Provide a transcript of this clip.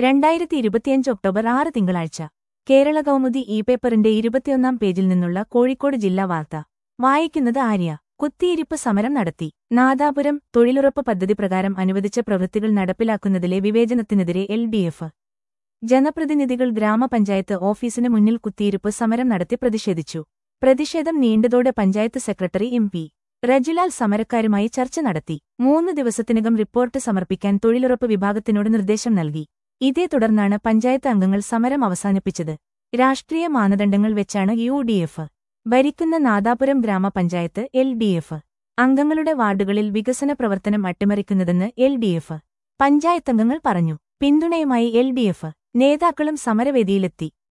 രണ്ടായിരത്തി ഇരുപത്തിയഞ്ച് ഒക്ടോബർ ആറ് തിങ്കളാഴ്ച കേരള കൗമുദി ഇ പേപ്പറിന്റെ ഇരുപത്തിയൊന്നാം പേജിൽ നിന്നുള്ള കോഴിക്കോട് ജില്ലാ വാർത്ത വായിക്കുന്നത് ആര്യ കുത്തിയിരിപ്പ് സമരം നടത്തി നാദാപുരം തൊഴിലുറപ്പ് പദ്ധതി പ്രകാരം അനുവദിച്ച പ്രവൃത്തികൾ നടപ്പിലാക്കുന്നതിലെ വിവേചനത്തിനെതിരെ എൽ ഡി എഫ് ജനപ്രതിനിധികൾ ഗ്രാമപഞ്ചായത്ത് ഓഫീസിന് മുന്നിൽ കുത്തിയിരിപ്പ് സമരം നടത്തി പ്രതിഷേധിച്ചു പ്രതിഷേധം നീണ്ടതോടെ panchayat secretary M P Rejilal സമരക്കാരുമായി ചർച്ച നടത്തി മൂന്ന് ദിവസത്തിനകം റിപ്പോർട്ട് സമർപ്പിക്കാൻ തൊഴിലുറപ്പ് വിഭാഗത്തിനോട് നിർദ്ദേശം നൽകി ഇതേ തുടർന്നാണ് പഞ്ചായത്ത് അംഗങ്ങൾ സമരം അവസാനിപ്പിച്ചത് രാഷ്ട്രീയ മാനദണ്ഡങ്ങൾ വെച്ചാണ് യു ഡി എഫ് ഭരിക്കുന്ന നാദാപുരം ഗ്രാമപഞ്ചായത്ത് എൽ ഡി എഫ് അംഗങ്ങളുടെ വാർഡുകളിൽ വികസന പ്രവർത്തനം അട്ടിമറിക്കുന്നതെന്ന് എൽ ഡി എഫ് പഞ്ചായത്തംഗങ്ങൾ പറഞ്ഞു പിന്തുണയുമായി എൽ ഡി എഫ് നേതാക്കളും സമരവേദിയിലെത്തി